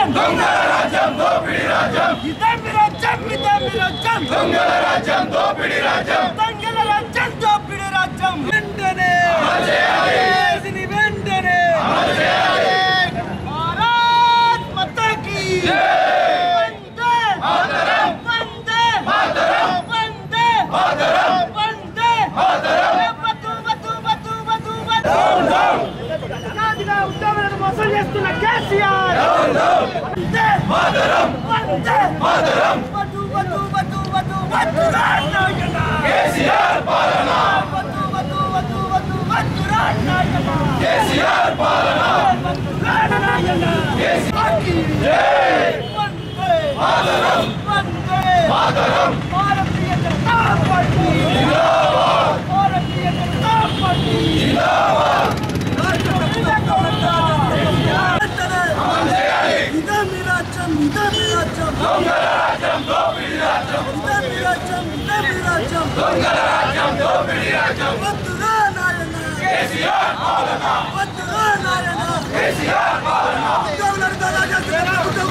రాజ్యం దొంగల రాజ్యం దోపిడి రాజ్యం ఇదేమి రాజ్యం ఇదేమి రాజ్యం దొంగల రాజ్యం దోపిడి రాజ్యం దొంగల రాజ్యం దోపిడి రాజ్యం వెంటనే చేయాలి వెంటనే భారత్ మాతా కీ వందే మాతరం వందే మాతరం వందే మాతరం వందే మాతరం వద్దు వద్దు వద్దు వద్దు వద్దు అనాదిగా ఉద్యోగులను మోసం చేస్తున్న కేసీఆర్ వందే మాతరం వందే మాతరం వద్దు వద్దు వద్దు వద్దు వద్దు నాయన కేసీఆర్ పాలన వద్దు వద్దు వద్దు వద్దు వద్దు నాయన కేసీఆర్ పాలన వద్దు నాయన కేసీఆర్ కి జై వందే మాతరం వందే మాతరం భారతీయ జనతా పార్టీ జిందాబాద్ భారతీయ జనతా పార్టీ జిందాబాద్ ఇదే మీ రాజ్యం ఇదే మీ రాజ్యం దొంగల రాజ్యం దోపిడి రాజ్యం ఇదే మీ రాజ్యం ఇదే మీ రాజ్యం దొంగల రాజ్యం దోపిడి రాజ్యం వద్దుగా నాయన కేసీఆర్ పాలన వద్దుగా నాయన కేసీఆర్ పాలన ఉద్యోగులను దగా చేస్తున్న ప్రభుత్వం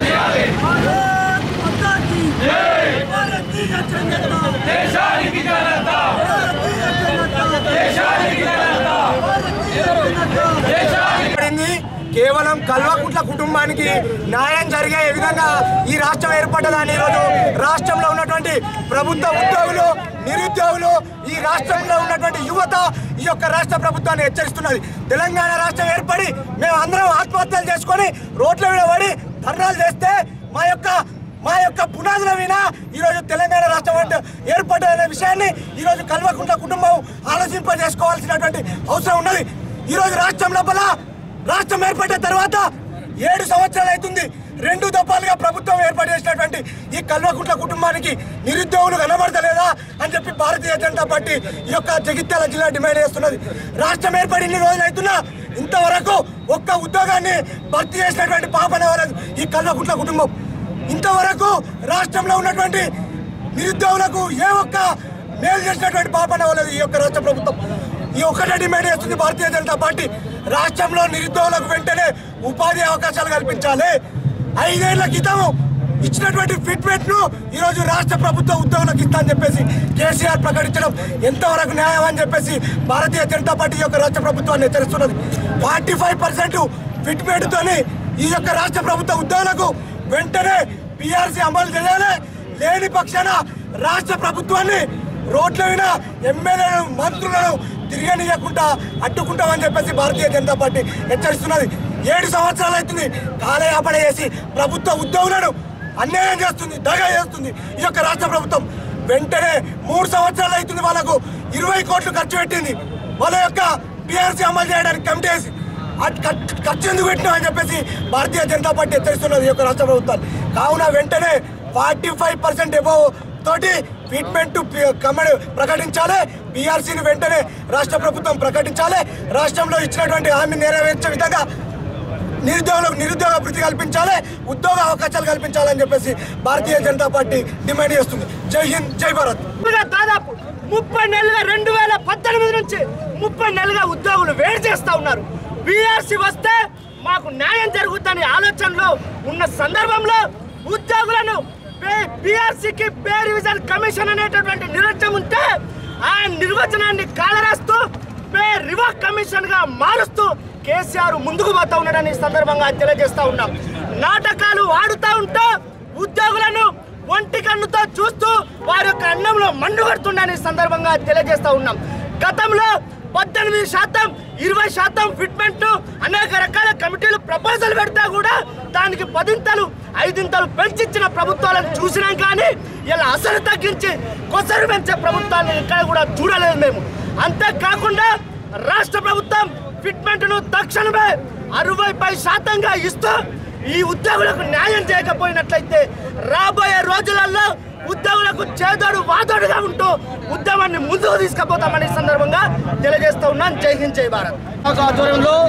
భారత్ మాతా కీ జై భారతీయ జనతా దేశానికి జనతా భారతీయ జనతా దేశానికి జనతా భారతీయ జనతా దేశానికి పడింది కేవలం కల్వకుట్ల కుటుంబానికి న్యాయం జరిగే విధంగా ఈ రాష్ట్రం ఏర్పడ్డదని ఈరోజు రాష్ట్రంలో ఉన్నటువంటి ప్రభుత్వ ఉద్యోగులు నిరుద్యోగులు ఈ రాష్ట్రంలో ఉన్నటువంటి యువత ఈ యొక్క రాష్ట్ర ప్రభుత్వాన్ని హెచ్చరిస్తున్నది తెలంగాణ రాష్ట్రం ఏర్పడి మేము అందరం ఆత్మహత్యలు చేసుకొని రోడ్ల మీద పడి ధర్నాలు చేస్తే మా యొక్క మా యొక్క పునాదుల మీద ఈరోజు తెలంగాణ రాష్ట్రం అంటే ఏర్పడ్డదనే విషయాన్ని ఈరోజు కల్వకుంట్ల కుటుంబం ఆలోచింప చేసుకోవాల్సినటువంటి అవసరం ఉన్నది ఈరోజు రాష్ట్రం లోపల రాష్ట్రం ఏర్పడిన తర్వాత ఏడు సంవత్సరాలు అవుతుంది రెండు దఫాలుగా ప్రభుత్వం ఏర్పాటు చేసినటువంటి ఈ కల్వకుంట్ల కుటుంబానికి నిరుద్యోగులు కనబడతలేదా అని చెప్పి భారతీయ జనతా పార్టీ ఈ యొక్క జగిత్యాల జిల్లా డిమాండ్ చేస్తున్నది రాష్ట్రం ఏర్పడి ఇన్ని రోజులు అవుతున్నా ఇంతవరకు ఒక్క ఉద్యోగాన్ని భర్తీ చేసినటువంటి పాపన వాళ్ళది ఈ కల్వకుంట్ల కుటుంబం ఇంతవరకు రాష్ట్రంలో ఉన్నటువంటి నిరుద్యోగులకు ఏ ఒక్క మేలు చేసినటువంటి పాపన వాళ్ళది ఈ యొక్క రాష్ట్ర ప్రభుత్వం ఈ ఒక్కటే డిమాండ్ చేస్తుంది భారతీయ జనతా పార్టీ రాష్ట్రంలో నిరుద్యోగులకు వెంటనే ఉపాధి అవకాశాలు కల్పించాలి ఐదేళ్ల క్రితం ఇచ్చినటువంటి ఫిట్మెంట్ ను ఈరోజు రాష్ట్ర ప్రభుత్వ ఉద్యోగులకు ఇస్తా అని చెప్పేసి కేసీఆర్ ప్రకటించడం ఎంతవరకు న్యాయం అని చెప్పేసి భారతీయ జనతా పార్టీ యొక్క రాష్ట్ర ప్రభుత్వాన్ని హెచ్చరిస్తున్నది ఫార్టీ ఫైవ్ పర్సెంట్ ఫిట్మెంట్ తోని ఈ యొక్క రాష్ట్ర ప్రభుత్వ ఉద్యోగులకు వెంటనే పిఆర్సీ అమలు చేయాలి లేని పక్షాన రాష్ట్ర ప్రభుత్వాన్ని రోడ్ల మీద ఎమ్మెల్యేలను మంత్రులను తిరగనీయకుండా అడ్డుకుంటామని చెప్పేసి భారతీయ జనతా పార్టీ హెచ్చరిస్తున్నది ఏడు సంవత్సరాలు అవుతుంది కాలయాపన చేసి ప్రభుత్వ ఉద్యోగులను అన్యాయం చేస్తుంది దగా చేస్తుంది ఈ యొక్క రాష్ట్ర ప్రభుత్వం వెంటనే మూడు సంవత్సరాలు అవుతుంది వాళ్ళకు ఇరవై కోట్లు ఖర్చు పెట్టింది వాళ్ళ యొక్క పిఆర్సీ అమలు చేయడానికి కమిటీ వేసి అట్ ఖర్చు- ఖర్చు ఎందుకు పెట్టినా అని చెప్పేసి భారతీయ జనతా పార్టీ హెచ్చరిస్తున్నది ఈ యొక్క రాష్ట్ర ప్రభుత్వాలు కావున వెంటనే ఫార్టీ ఫైవ్ పర్సెంట్ ఎబోవ్ తోటి ఫిట్మెంట్ కమిటీ ప్రకటించాలి బీఆర్సీని వెంటనే రాష్ట్ర ప్రభుత్వం ప్రకటించాలి రాష్ట్రంలో ఇచ్చినటువంటి హామీ నెరవేర్చే విధంగా నిరుద్యోగులకు నిరుద్యోగ వృత్తి కల్పించాలి ఉద్యోగ అవకాశాలు కల్పించాలని చెప్పేసి భారతీయ జనతా పార్టీ డిమాండ్ చేస్తుంది జై హింద్ జై భారత్ ఇంకా దాదాపు ముప్పై నెలలుగా రెండు వేల పద్దెనిమిది నుంచి ముప్పై నెలలుగా ఉద్యోగులు వేడి చేస్తా ఉన్నారు బీఆర్సీ వస్తే మాకు న్యాయం జరుగుతుందనే ఆలోచనలో ఉన్న సందర్భంలో ఉద్యోగులను బీఆర్సీకి పే రివిజన్ కమిషన్ అనేటటువంటి నిర్వచనం ఉంటే ఆ నిర్వచనాన్ని కాలరాస్తూ పే రివర్క్ కమిషన్ గా మారుస్తూ కేసీఆర్ ముందుకు పోతా ఉన్నాడని ఈ సందర్భంగా తెలియజేస్తా ఉన్నాం నాటకాలు ఆడుతా ఉంటే ఉద్యోగులను ఒంటి కన్నుతో చూస్తూ వారి యొక్క అన్నంలో మండు కడుతుండని ఈ సందర్భంగా తెలియజేస్తా ఉన్నాం గతంలో పద్దెనిమిది శాతం ఇరవై శాతం ఫిట్మెంట్ అనేక రకాల కమిటీలు ప్రపోజల్ పెడితే కూడా దానికి పదింతలు ఐదింతలు పెంచిచ్చిన ప్రభుత్వాలను చూసినాం కానీ ఇలా అసలు తగ్గించి కొసరు పెంచే ప్రభుత్వాన్ని ఇక్కడ కూడా చూడలేదు మేము అంతేకాకుండా రాష్ట్ర ప్రభుత్వం ఫిట్మెంట్ ను తక్షణమే అరవై పై శాతంగా ఇస్తూ ఈ ఉద్యోగులకు న్యాయం చేయకపోయినట్లయితే రాబోయే రోజులలో ఉద్యోగులకు చేదోడు వాదోడుగా ఉంటూ ఉద్యమాన్ని ముందుకు తీసుకుపోతామని ఈ సందర్భంగా తెలియజేస్తూ ఉన్నాను జై హింద్ జై భారత్ శాఖ ఆధ్వర్యంలో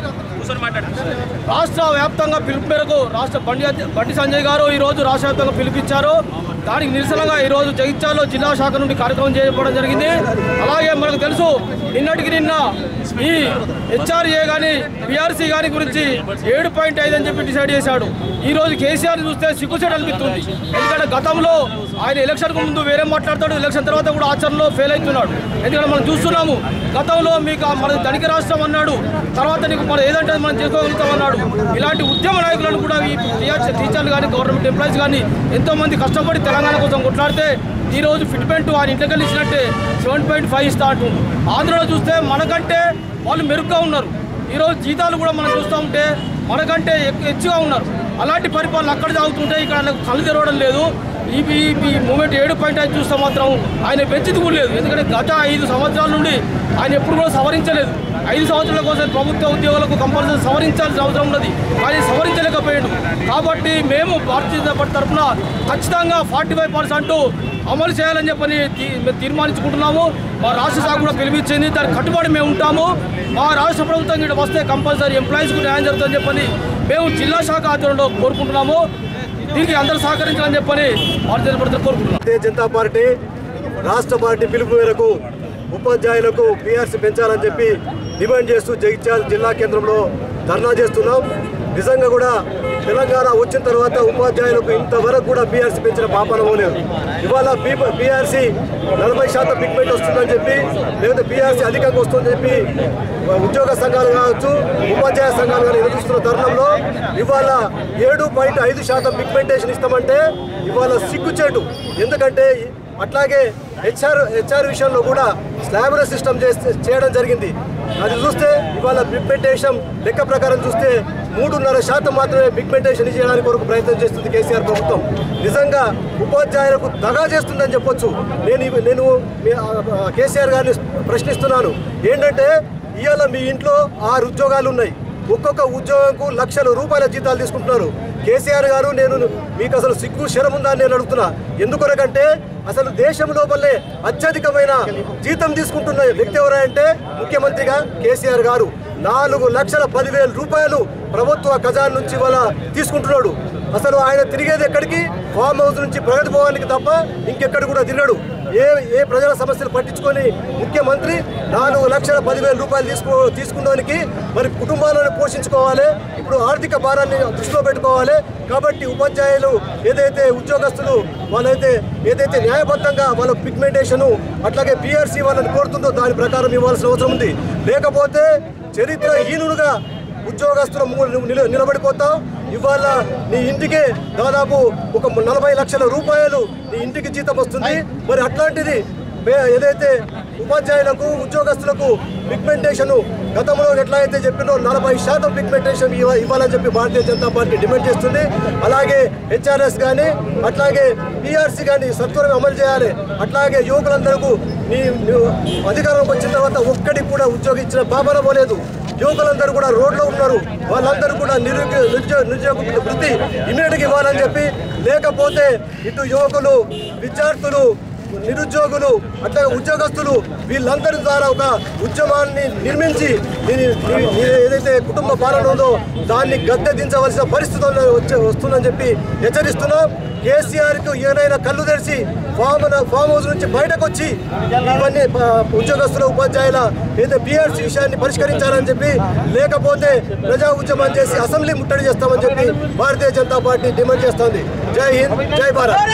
రాష్ట్ర వ్యాప్తంగా పిలుపు మేరకు రాష్ట్ర బండి అధ్య- బండి సంజయ్ గారు ఈ రోజు రాష్ట్ర వ్యాప్తంగా పిలుపిచ్చారు దానికి నిరసనగా ఈ రోజు జగిత్యాలలో జిల్లా శాఖ నుండి కార్యక్రమం చేయడం జరిగింది అలాగే మనకు తెలుసు నిన్నటికి నిన్న ఈ హెచ్ఆర్ఏ కానీ పిఆర్సీ కానీ గురించి ఏడు పాయింట్ ఐదు అని చెప్పి డిసైడ్ చేశాడు ఈ రోజు కేసీఆర్ చూస్తే సిగ్గుచేటు అనిపిస్తుంది ఎందుకంటే గతంలో ఆయన ఎలక్షన్కు ముందు వేరే మాట్లాడతాడు ఎలక్షన్ తర్వాత కూడా ఆచరణలో ఫెయిల్ అవుతున్నాడు ఎందుకంటే మనం చూస్తున్నాము గతంలో మీకు ఆ మన ధనిక రాష్ట్రం అన్నాడు తర్వాత నీకు మనం ఏదంటే అది మనం చేసుకోగలుగుతాం అన్నాడు ఇలాంటి ఉద్యమ నాయకులను కూడా ఈ టీచర్ టీచర్లు కానీ గవర్నమెంట్ ఎంప్లాయీస్ కానీ ఎంతో మంది కష్టపడి తెలంగాణ కోసం కొట్లాడితే ఈ రోజు ఫిట్మెంట్ ఆయన ఇంటికి ఇచ్చినట్టే సెవెన్ పాయింట్ ఫైవ్ ఇస్తా అంటుండు ఆంధ్రలో చూస్తే మనకంటే వాళ్ళు మెరుగ్గా ఉన్నారు ఈరోజు జీతాలు కూడా మనం చూస్తూ ఉంటే మనకంటే ఎక్కు- హెచ్చుగా ఉన్నారు అలాంటి పరిపాలన అక్కడ సాగుతుంటే ఇక్కడ ఆయనకు కళ్ళు తెరవడం లేదు ఈ ఈ- ఈ మూమెంట్ ఏడు పాయింట్ ఐదు చూస్తే మాత్రం ఆయన పెంచింది కూడా లేదు ఎందుకంటే గత ఐదు సంవత్సరాల నుండి ఆయన ఎప్పుడు కూడా సవరించలేదు ఐదు సంవత్సరాల కోసం ప్రభుత్వ ఉద్యోగులకు కంపల్సరీ సవరించాల్సిన అవసరం ఉన్నది కానీ సవరించలేకపోయాడు కాబట్టి మేము భారతీయ జనతా పార్టీ తరఫున ఖచ్చితంగా ఫార్టీ ఫైవ్ పర్సెంట్ అమలు చేయాలని చెప్పని తీ- మేము తీర్మానించుకుంటున్నాము మా రాష్ట్ర శాఖ కూడా పిలిపించింది దానికి కట్టుబడి మేము ఉంటాము మా రాష్ట్ర ప్రభుత్వం ఇక్కడ వస్తే కంపల్సరీ ఎంప్లాయీస్కు న్యాయం జరుగుతుందని చెప్పని మేము జిల్లా శాఖ ఆధ్వర్యంలో కోరుకుంటున్నాము దీనికి అందరూ సహకరించాలని చెప్పని భారతీయ జనతా పార్టీ కోరుకుంటున్నాం భారతీయ జనతా పార్టీ రాష్ట్ర పార్టీ పిలుపు మేరకు ఉపాధ్యాయులకు పీఆర్సీ పెంచాలని చెప్పి డిమాండ్ చేస్తూ జగిత్యాల జిల్లా కేంద్రంలో ధర్నా చేస్తున్నాం నిజంగా కూడా తెలంగాణ వచ్చిన తర్వాత ఉపాధ్యాయులకు ఇంతవరకు కూడా పీఆర్సీ పెంచిన పాపన లేదు ఇవాళ పీఆర్సీ నలభై శాతం పిక్మెంట్ వస్తుందని చెప్పి లేకపోతే పీఆర్సీ అధికంగా వస్తుందని చెప్పి ఉద్యోగ సంఘాలు కావచ్చు ఉపాధ్యాయ సంఘాలు కానీ ఎదురుస్తున్న తరుణంలో ఇవాళ ఏడు పాయింట్ ఐదు శాతం పిగ్మెంటేషన్ ఇస్తామంటే ఇవాళ సిగ్గుచేటు ఎందుకంటే అట్లాగే హెచ్ఆర్ హెచ్ఆర్ విషయంలో కూడా స్లాబర్ సిస్టమ్ చేస్తే చేయడం జరిగింది అది చూస్తే ఇవాళ పిగ్మెంటేషన్ లెక్క ప్రకారం చూస్తే మూడున్నర శాతం మాత్రమే పిగ్మెంటేషన్ చేయడానికి కొరకు ప్రయత్నం చేస్తుంది కేసీఆర్ ప్రభుత్వం నిజంగా ఉపాధ్యాయులకు దగా చేస్తుందని చెప్పొచ్చు నేను ఇవి- నేను మీ- ఆ, ఆ, కేసీఆర్ గారిని ప్రశ్నిస్తున్నాను ఏంటంటే ఇవాళ మీ ఇంట్లో ఆరు ఉద్యోగాలు ఉన్నాయి ఒక్కొక్క ఉద్యోగంకు లక్షల రూపాయల జీతాలు తీసుకుంటున్నారు కేసీఆర్ గారు నేను మీకు అసలు సిగ్గు శరం ఉందా అని నేను అడుగుతున్నా ఎందుకొరకంటే అసలు దేశం లోపలే అత్యధికమైన జీతం తీసుకుంటున్న వ్యక్తి ఎవరంటే ముఖ్యమంత్రిగా కేసీఆర్ గారు నాలుగు లక్షల పదివేల రూపాయలు ప్రభుత్వ ఖజానా నుంచి వాళ్ళ తీసుకుంటున్నాడు అసలు ఆయన తిరిగేది ఎక్కడికి ఫామ్ హౌస్ నుంచి ప్రగతి భవనానికి తప్ప ఇంకెక్కడ కూడా తిరగడు ఏ ఏ ప్రజల సమస్యలు పట్టించుకొని ముఖ్యమంత్రి నాలుగు లక్షల పదివేల రూపాయలు తీసుకో తీసుకున్నానికి మరి కుటుంబాలను పోషించుకోవాలి ఇప్పుడు ఆర్థిక భారాన్ని దృష్టిలో పెట్టుకోవాలి కాబట్టి ఉపాధ్యాయులు ఏదైతే ఉద్యోగస్తులు వాళ్ళైతే ఏదైతే న్యాయబద్ధంగా వాళ్ళ పిగ్మెంటేషన్ అట్లాగే పిఆర్సీ వాళ్ళని కోరుతుందో దాని ప్రకారం ఇవ్వాల్సిన అవసరం ఉంది లేకపోతే చరిత్రహీనులుగా ఉద్యోగస్తులు ము- నువ్వు నిల- నిలబడిపోతావు ఇవాళ నీ ఇంటికి దాదాపు ఒక నలభై లక్షల రూపాయలు నీ ఇంటికి జీతం వస్తుంది మరి అట్లాంటిది మే- ఏదైతే ఉపాధ్యాయులకు ఉద్యోగస్తులకు పిగ్మెంటేషన్ గతంలో ఎట్లా అయితే చెప్పినో నలభై శాతం పిగ్మెంటేషన్ ఇవ్వ- ఇవ్వాలని చెప్పి భారతీయ జనతా పార్టీ డిమాండ్ చేస్తుంది అలాగే హెచ్ఆర్ఎస్ కానీ అట్లాగే పిఆర్సీ కానీ సత్వరం అమలు చేయాలి అట్లాగే యువకులందరికీ నీ నువ్వు అధికారంలోకి వచ్చిన తర్వాత ఒక్కడికి కూడా ఉద్యోగం ఇచ్చిన పాపన పోలేదు యువకులందరూ కూడా రోడ్లో ఉన్నారు వాళ్ళందరూ కూడా నిరుద్యోగ నిరుద్యోగ నిరుద్యోగ వృత్తి ఇమీడియట్గా ఇవ్వాలని చెప్పి లేకపోతే ఇటు యువకులు విద్యార్థులు నిరుద్యోగులు అట్లాగే ఉద్యోగస్తులు వీళ్ళందరి ద్వారా ఒక ఉద్యమాన్ని నిర్మించి దీని దీని- దీని ఏదైతే కుటుంబ పాలన ఉందో దాన్ని గద్దె దించవలసిన పరిస్థితి వచ్చే వస్తుందని చెప్పి హెచ్చరిస్తున్నాం కేసీఆర్కు ఏదైనా కళ్ళు తెరిచి ఫామ్ ఫామ్ హౌస్ నుంచి బయటకు వచ్చి ఇవన్నీ ప- ఉద్యోగస్తుల ఉపాధ్యాయుల ఏదైతే పిఆర్సీ విషయాన్ని పరిష్కరించాలని చెప్పి లేకపోతే ప్రజా ఉద్యమం చేసి అసెంబ్లీ ముట్టడి చేస్తామని చెప్పి భారతీయ జనతా పార్టీ డిమాండ్ చేస్తోంది జై హింద్ జై భారత్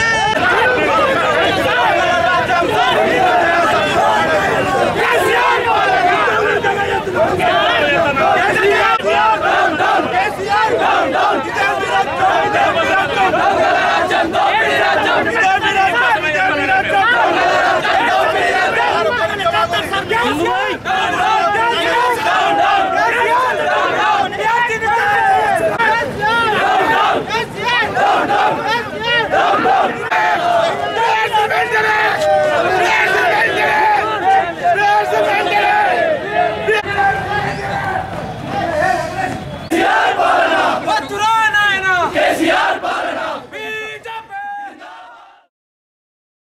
కేసీఆర్